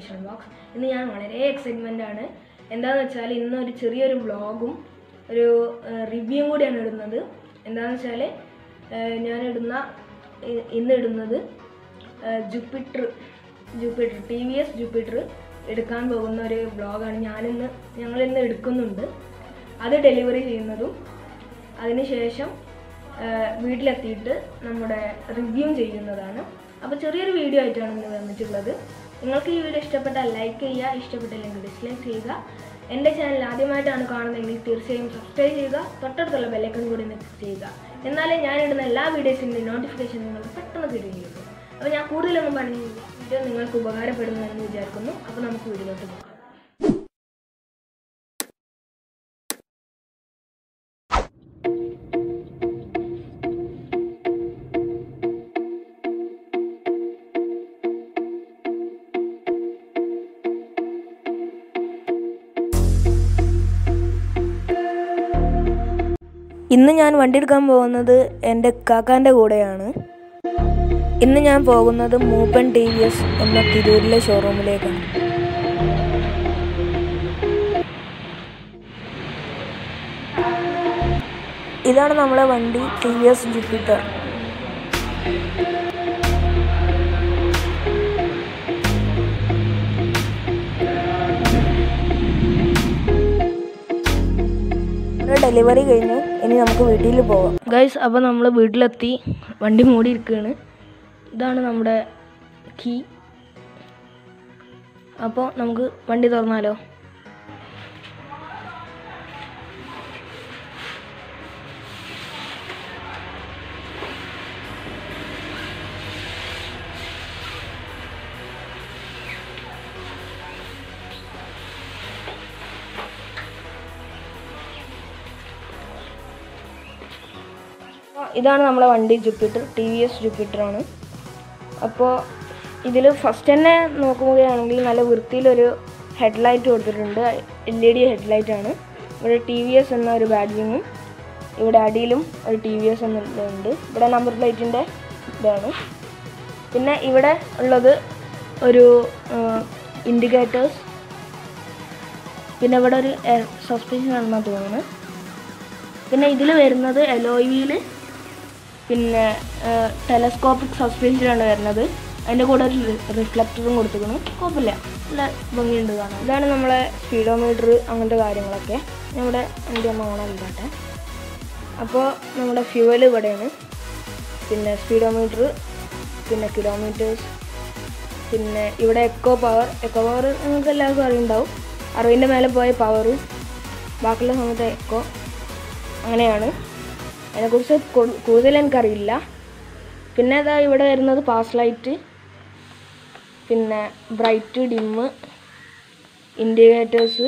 production box ഇന്ന് ഞാൻ വളരെ എക്സൈറ്റ്മെൻ്റ് ആണ് എന്താണെന്ന് വെച്ചാൽ ഇന്ന് ഒരു ചെറിയൊരു വ്ളോഗും ഒരു റിവ്യൂവും കൂടിയാണ് ഇടുന്നത് എന്താണെന്ന് വെച്ചാൽ ഞാൻ ഇടുന്ന ഇ- ഇന്ന് ഇടുന്നത് Jupiter Jupiter T V S Jupiter എടുക്കാൻ പോകുന്ന ഒരു വ്ളോഗാണ് ഞാനിന്ന് ഞങ്ങളിന്ന് എടുക്കുന്നുണ്ട് അത് ഡെലിവറി ചെയ്യുന്നതും അതിനുശേഷം ആഹ് വീട്ടിലെത്തിയിട്ട് നമ്മുടെ റിവ്യൂ ചെയ്യുന്നതാണ് അപ്പോൾ ചെറിയൊരു വീഡിയോ ആയിട്ടാണ് ഇന്ന് വന്നിട്ടുള്ളത് നിങ്ങൾക്ക് ഈ വീഡിയോ ഇഷ്ടപ്പെട്ടാൽ ലൈക്ക് ചെയ്യുക ഇഷ്ടപ്പെട്ടില്ലെങ്കിൽ ഡിസ്ലൈക്ക് ചെയ്യുക എൻ്റെ ചാനൽ ആദ്യമായിട്ടാണ് കാണുന്നതെങ്കിൽ തീർച്ചയായും സബ്സ്ക്രൈബ് ചെയ്യുക തൊട്ടടുത്തുള്ള ബെല്ലൈക്കൺ കൂടി നെക്സ്റ്റ് ചെയ്യുക എന്നാലേ ഞാനിടുന്ന എല്ലാ വീഡിയോസിൻ്റെ നോട്ടിഫിക്കേഷൻ നിങ്ങൾക്ക് പെട്ടെന്ന് കിട്ടുകയുള്ളൂ അപ്പോൾ ഞാൻ കൂടുതലൊന്നും പറഞ്ഞില്ല വീഡിയോ നിങ്ങൾക്ക് ഉപകാരപ്പെടുന്നു എന്ന് വിചാരിക്കുന്നു അപ്പോൾ നമുക്ക് വീഡിയോയിലോട്ട് പോകാം ഇന്ന് ഞാൻ വണ്ടി എടുക്കാൻ പോകുന്നത് എൻ്റെ കാക്കാൻ്റെ കൂടെയാണ് ഇന്ന് ഞാൻ പോകുന്നത് മൂപ്പൻ ടി വി എസ് എന്ന തിരൂരിലെ ഷോറൂമിലേക്കാണ് ഇതാണ് നമ്മളെ വണ്ടി ടി വി എസ് ജുപ്പിറ്റർ ഡെലിവറി കഴിഞ്ഞു ഇനി നമുക്ക് വീട്ടിൽ പോകാം ഗൈസ് അപ്പോൾ നമ്മൾ വീട്ടിലെത്തി വണ്ടി മൂടിയിരിക്കുകയാണ് ഇതാണ് നമ്മുടെ കീ അപ്പോൾ നമുക്ക് വണ്ടി തുറന്നാലോ അപ്പോൾ ഇതാണ് നമ്മളെ വണ്ടി ജുപ്പിറ്റർ ടി വി എസ് ജുപ്പിറ്റർ ആണ് അപ്പോൾ ഇതിൽ ഫസ്റ്റ് തന്നെ നോക്കുകയാണെങ്കിൽ നല്ല വൃത്തിയിലൊരു ഹെഡ്ലൈറ്റ് കൊടുത്തിട്ടുണ്ട് എൽ ഇ ഡി ഹെഡ്ലൈറ്റ് ആണ് ഇവിടെ ടി വി എസ് എന്ന ഒരു ബാഡ്ജിങ്ങും ഇവിടെ അടിയിലും ഒരു ടി വി എസ് എന്നുള്ളതുണ്ട് ഇവിടെ നമ്പർ പ്ലേറ്റിൻ്റെ ഇതാണ് പിന്നെ ഇവിടെ ഉള്ളത് ഒരു ഇൻഡിക്കേറ്റേഴ്സ് പിന്നെ ഇവിടെ ഒരു സസ്പെൻഷൻ ആണെന്നാണ് തോന്നുന്നത് പിന്നെ ഇതിൽ വരുന്നത് എലോയിയിൽ പിന്നെ ടെലസ്കോപ്പിക് സസ്പെൻഷനാണ് വരുന്നത് അതിൻ്റെ കൂടെ ഒരു റിഫ്ലക്ടറും കൊടുത്തിരിക്കുന്നു കുഴപ്പമില്ല നല്ല ഭംഗിയുണ്ട് കാണാൻ ഇതാണ് നമ്മളെ സ്പീഡോമീറ്റർ അങ്ങനത്തെ കാര്യങ്ങളൊക്കെ ഞാൻ ഇവിടെ എൻ്റെ അമ്മ ഓണാക്കിട്ടെ അപ്പോൾ നമ്മുടെ ഫ്യൂവൽ ഇവിടെയാണ് പിന്നെ സ്പീഡോമീറ്റർ പിന്നെ കിലോമീറ്റേഴ്സ് പിന്നെ ഇവിടെ എക്കോ പവർ എക്കോ പവർ നിങ്ങൾക്ക് എല്ലാവർക്കും അറിയുണ്ടാവും അറുപതിൻ്റെ മേലെ പോയ പവർ ബാക്കിയുള്ള സമയത്ത് എക്കോ അങ്ങനെയാണ് അതിനെക്കുറിച്ച് കൂ- കൂടുതൽ എനിക്കറിയില്ല പിന്നെ ഇതാ ഇവിടെ വരുന്നത് പാസ് ലൈറ്റ് പിന്നെ ബ്രൈറ്റ് ഡിമ്മ് ഇൻഡിക്കേറ്റേഴ്സ്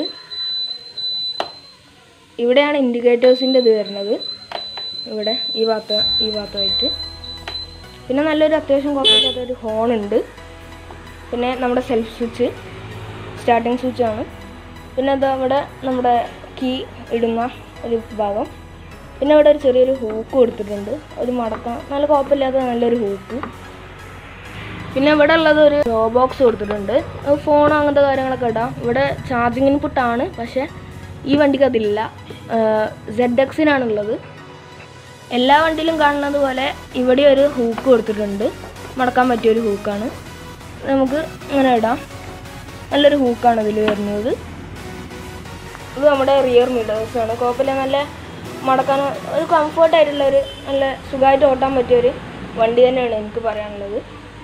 ഇവിടെയാണ് ഇൻഡിക്കേറ്റേഴ്സിൻ്റെ ഇത് വരുന്നത് ഇവിടെ ഈ ഭാഗത്ത് ഈ ഭാഗത്തായിട്ട് പിന്നെ നല്ലൊരു അത്യാവശ്യം കുഴപ്പമില്ലാത്ത ഒരു ഹോൺ ഉണ്ട് പിന്നെ നമ്മുടെ സെൽഫ് സ്വിച്ച് സ്റ്റാർട്ടിങ് സ്വിച്ചാണ് പിന്നെ അത് അവിടെ നമ്മുടെ കീ ഇടുന്ന ഒരു ഭാഗം പിന്നെ ഇവിടെ ഒരു ചെറിയൊരു ഹൂക്ക് കൊടുത്തിട്ടുണ്ട് ഒരു മടക്കം നല്ല കുഴപ്പമില്ലാത്ത നല്ലൊരു ഹൂക്ക് പിന്നെ ഇവിടെ ഉള്ളത് ഒരു ജോ ബോക്സ് കൊടുത്തിട്ടുണ്ട് ഫോൺ അങ്ങനത്തെ കാര്യങ്ങളൊക്കെ ഇടാം ഇവിടെ ചാർജിങ് ഇൻപുട്ടാണ് പക്ഷേ ഈ വണ്ടിക്ക് അതില്ല സെഡ് എക്സിനാണുള്ളത് എല്ലാ വണ്ടിയിലും കാണുന്നത് പോലെ ഇവിടെ ഒരു ഹൂക്ക് കൊടുത്തിട്ടുണ്ട് മടക്കാൻ പറ്റിയ ഒരു ഹൂക്കാണ് നമുക്ക് ഇങ്ങനെ ഇടാം നല്ലൊരു ഹൂക്കാണ് ഇതിൽ വരുന്നത് ഇത് നമ്മുടെ റിയർ മിഡേഴ്സ് ആണ് കുഴപ്പമില്ല നല്ല മടക്കാൻ ഒരു കംഫർട്ട് ആയിട്ടുള്ള ഒരു നല്ല സുഖമായിട്ട് ഓട്ടാൻ പറ്റിയ ഒരു വണ്ടി തന്നെയാണ് എനിക്ക് പറയാനുള്ളത്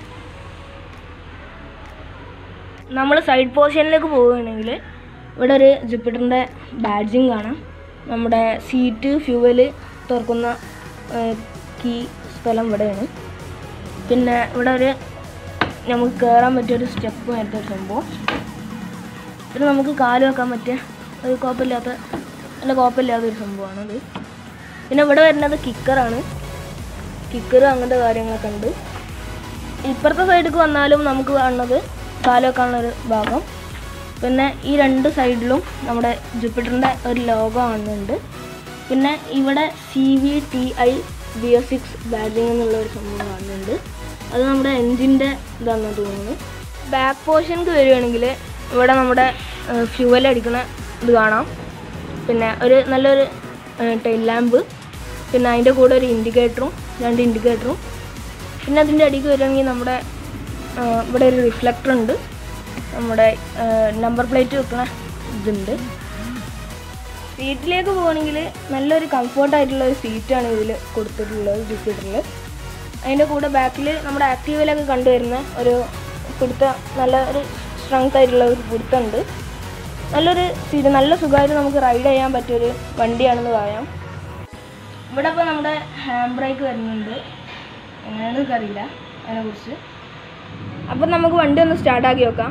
നമ്മൾ സൈഡ് പോർഷനിലേക്ക് പോവുകയാണെങ്കിൽ ഇവിടെ ഒരു ജുപ്പിറ്ററിൻ്റെ ബാഡ്ജിങ് കാണാം നമ്മുടെ സീറ്റ് ഫ്യൂവൽ തുറക്കുന്ന കീ സ്ഥലം ഇവിടെയാണ് പിന്നെ ഇവിടെ ഒരു നമുക്ക് കയറാൻ പറ്റിയ ഒരു സ്റ്റെപ്പ് നേരത്തെ ഒരു സംഭവം പിന്നെ നമുക്ക് കാല് വെക്കാൻ പറ്റിയ ഒരു കുഴപ്പമില്ലാത്ത നല്ല കുഴപ്പമില്ലാത്ത ഒരു സംഭവമാണത് പിന്നെ ഇവിടെ വരുന്നത് കിക്കറാണ് കിക്കർ അങ്ങനത്തെ കാര്യങ്ങളൊക്കെ ഉണ്ട് ഇപ്പുറത്തെ സൈഡിലേക്ക് വന്നാലും നമുക്ക് കാണുന്നത് കാല് വെക്കാനുള്ള ഒരു ഭാഗം പിന്നെ ഈ രണ്ട് സൈഡിലും നമ്മുടെ ജുപ്പിറ്ററിൻ്റെ ഒരു ലോഗോ കാണുന്നുണ്ട് പിന്നെ ഇവിടെ C V T I B S six batting എന്നുള്ള ഒരു സംഭവം കാണുന്നുണ്ട് അത് നമ്മുടെ എൻജിൻ്റെ ഇതാണെന്ന് തോന്നുന്നു ബാക്ക് പോർഷൻക്ക് വരികയാണെങ്കിൽ ഇവിടെ നമ്മുടെ ഫ്യൂവൽ അടിക്കുന്ന ഇത് കാണാം പിന്നെ ഒരു നല്ലൊരു ടൈൽ ലാമ്പ് പിന്നെ അതിൻ്റെ കൂടെ ഒരു ഇൻഡിക്കേറ്ററും രണ്ട് ഇൻഡിക്കേറ്ററും പിന്നെ അതിൻ്റെ അടിക്ക് വരികയാണെങ്കിൽ നമ്മുടെ ആ, ഇവിടെ ഒരു റിഫ്ലക്ടർ ഉണ്ട് നമ്മുടെ നമ്പർ പ്ലേറ്റ് വെക്കുന്ന ഇതുണ്ട് സീറ്റിലേക്ക് പോകണമെങ്കിൽ നല്ലൊരു കംഫർട്ടായിട്ടുള്ള ഒരു സീറ്റാണ് ഇതിൽ കൊടുത്തിട്ടുള്ളത് ജൂപ്പിറ്ററിൽ അതിൻ്റെ കൂടെ ബാക്കിൽ നമ്മുടെ ആക്റ്റീവിലൊക്കെ കണ്ടുവരുന്ന ഒരു പിടുത്ത നല്ല ഒരു സ്ട്രെങ്ത് ആയിട്ടുള്ള ഒരു പിടുത്തമുണ്ട് നല്ലൊരു സീറ്റ് നല്ല സുഖമായിട്ട് നമുക്ക് റൈഡ് ചെയ്യാൻ പറ്റിയൊരു വണ്ടിയാണെന്ന് പറയാം ഇവിടെ ഇപ്പോൾ നമ്മുടെ ഹാൻഡ് ബ്രേക്ക് വരുന്നുണ്ട് എങ്ങനെയാണെന്ന് അറിയില്ല അതിനെക്കുറിച്ച് അപ്പം നമുക്ക് വണ്ടി ഒന്ന് സ്റ്റാർട്ടാക്കി നോക്കാം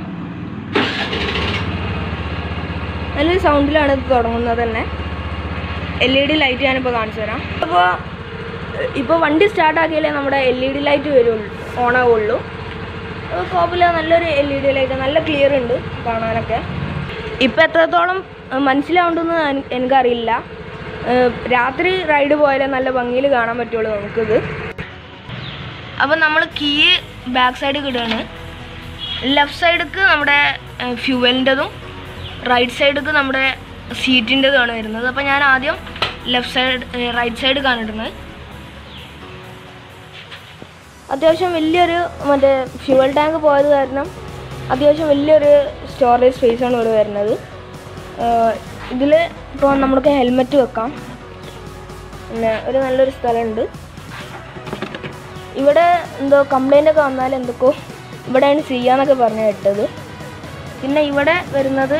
നല്ലൊരു സൗണ്ടിലാണ് ഇത് തുടങ്ങുന്നത് തന്നെ എൽ ഇ ഡി ലൈറ്റ് ഞാനിപ്പോൾ കാണിച്ചു തരാം അപ്പോൾ ഇപ്പോൾ വണ്ടി സ്റ്റാർട്ടാക്കിയാലേ നമ്മുടെ എൽ ഇ ഡി ലൈറ്റ് വരുള്ളൂ ഓണാവുള്ളൂ അപ്പോൾ കുഴപ്പമില്ല നല്ലൊരു എൽ ഇ ഡി ലൈറ്റ് നല്ല ക്ലിയർ ഉണ്ട് കാണാനൊക്കെ ഇപ്പം എത്രത്തോളം ഏഹ്, മനസ്സിലാവുണ്ടെന്ന് എനി- എനിക്കറിയില്ല ഏഹ്, രാത്രി റൈഡ് പോയാലേ നല്ല ഭംഗിയിൽ കാണാൻ പറ്റുള്ളൂ നമുക്കിത് അപ്പം നമ്മൾ കീ ബാക്ക് സൈഡിൽ ഇടുകയാണ് ലെഫ്റ്റ് സൈഡിക്ക് നമ്മുടെ ഫ്യൂവലിൻ്റെതും റൈറ്റ് സൈഡിക്ക് നമ്മുടെ സീറ്റിൻ്റെതുമാണ് വരുന്നത് അപ്പോൾ ഞാൻ ആദ്യം ലെഫ്റ്റ് സൈഡ് റൈറ്റ് സൈഡ് കാണിടുന്നത് അത്യാവശ്യം വലിയൊരു മറ്റേ ഫ്യൂവൽ ടാങ്ക് പോയത് കാരണം അത്യാവശ്യം വലിയൊരു സ്റ്റോറേജ് സ്പേസ് ആണ് ഇവിടെ വരുന്നത് ഇതിൽ ഇപ്പോൾ നമുക്ക് ഹെൽമെറ്റ് വെക്കാം പിന്നെ ഒരു നല്ലൊരു സ്ഥലമുണ്ട് ഇവിടെ എന്തോ കംപ്ലൈൻ്റ് ഒക്കെ വന്നാൽ എന്തൊക്കെയോ ഇവിടെയാണ് ചെയ്യാന്നൊക്കെ പറഞ്ഞു കേട്ടത് പിന്നെ ഇവിടെ വരുന്നത്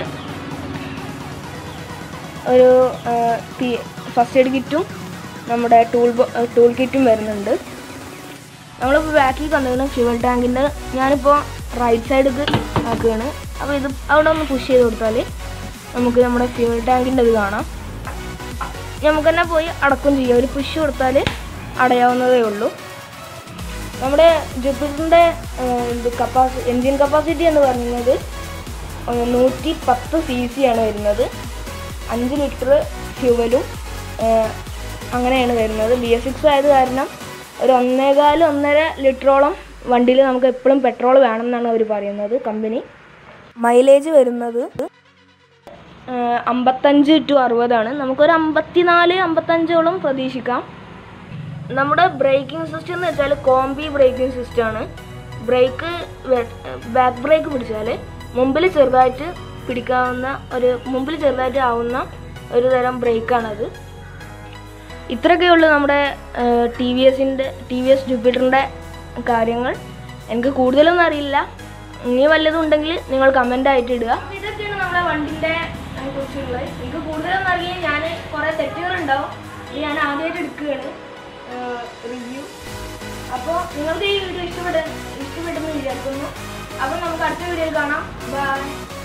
ഒരു ഫസ്റ്റ് എയ്ഡ് കിറ്റും നമ്മുടെ ടൂൾ ടൂൾ കിറ്റും വരുന്നുണ്ട് നമ്മളിപ്പോൾ ബാക്കിൽ കണ്ടിരുന്ന ഫ്യൂവൽ ടാങ്കിൻ്റെ ഞാനിപ്പോൾ റൈറ്റ് സൈഡിക്ക് ആക്കുകയാണ് അപ്പോൾ ഇത് അവിടെ ഒന്ന് പുഷ് ചെയ്ത് കൊടുത്താൽ നമുക്ക് നമ്മുടെ ഫ്യൂവൽ ടാങ്കിൻ്റെ ഇത് കാണാം നമുക്ക് തന്നെ പോയി അടക്കും ചെയ്യാം ഒരു പുഷ് കൊടുത്താൽ അടയാവുന്നതേ ഉള്ളൂ നമ്മുടെ ജൂപ്പിറ്ററിൻ്റെ ഇത് കപ്പാസി എൻജിൻ കപ്പാസിറ്റി എന്ന് പറയുന്നത് ഏഹ്, നൂറ്റി പത്ത് സി സി ആണ് വരുന്നത് അഞ്ച് ലിറ്റർ ഫ്യൂവലും ഏഹ്, അങ്ങനെയാണ് വരുന്നത് ബി എസ് സിക്സ് ആയത് കാരണം ഒരു ഒന്നേകാല് ഒന്നര ലിറ്ററോളം വണ്ടിയിൽ നമുക്ക് എപ്പോഴും പെട്രോൾ വേണമെന്നാണ് അവർ പറയുന്നത് കമ്പനി മൈലേജ് വരുന്നത് ഏഹ്, അമ്പത്തഞ്ച് ടു അറുപതാണ് നമുക്കൊരു അമ്പത്തിനാല് അമ്പത്തഞ്ചോളം പ്രതീക്ഷിക്കാം നമ്മുടെ ബ്രേക്കിംഗ് സിസ്റ്റം എന്ന് വെച്ചാൽ കോംബി ബ്രേക്കിംഗ് സിസ്റ്റമാണ് ബ്രേക്ക് ബാക്ക് ബ്രേക്ക് പിടിച്ചാൽ മുമ്പിൽ ചെറുതായിട്ട് പിടിക്കാവുന്ന ഒരു മുമ്പിൽ ചെറുതായിട്ട് ആവുന്ന ഒരു തരം ബ്രേക്കാണത് ഇത്രയൊക്കെ ഉള്ളൂ നമ്മുടെ ടി വി എസിൻ്റെ ടി വി എസ് ജൂപ്പിറ്ററിൻ്റെ കാര്യങ്ങൾ എനിക്ക് കൂടുതലൊന്നും അറിയില്ല ഇനി വല്ലതും ഉണ്ടെങ്കിൽ നിങ്ങൾ കമൻ്റ് ആയിട്ട് ഇടുക ഇതൊക്കെയാണ് നമ്മുടെ വണ്ടിൻ്റെ കുറിച്ചുള്ളത് എനിക്ക് കൂടുതലൊന്നും അറിയില്ല ഞാൻ കുറേ തെറ്റുകളുണ്ടാവും ഇത് ഞാൻ ആദ്യമായിട്ട് എടുക്കുകയാണ് റിവ്യൂ അപ്പോൾ നിങ്ങൾക്ക് ഈ വീഡിയോ ഇഷ്ടപ്പെട്ട ഇഷ്ടപ്പെട്ടെന്ന് വിചാരിക്കുന്നു അപ്പോൾ നമുക്ക് അടുത്ത വീഡിയോയിൽ കാണാം ബൈ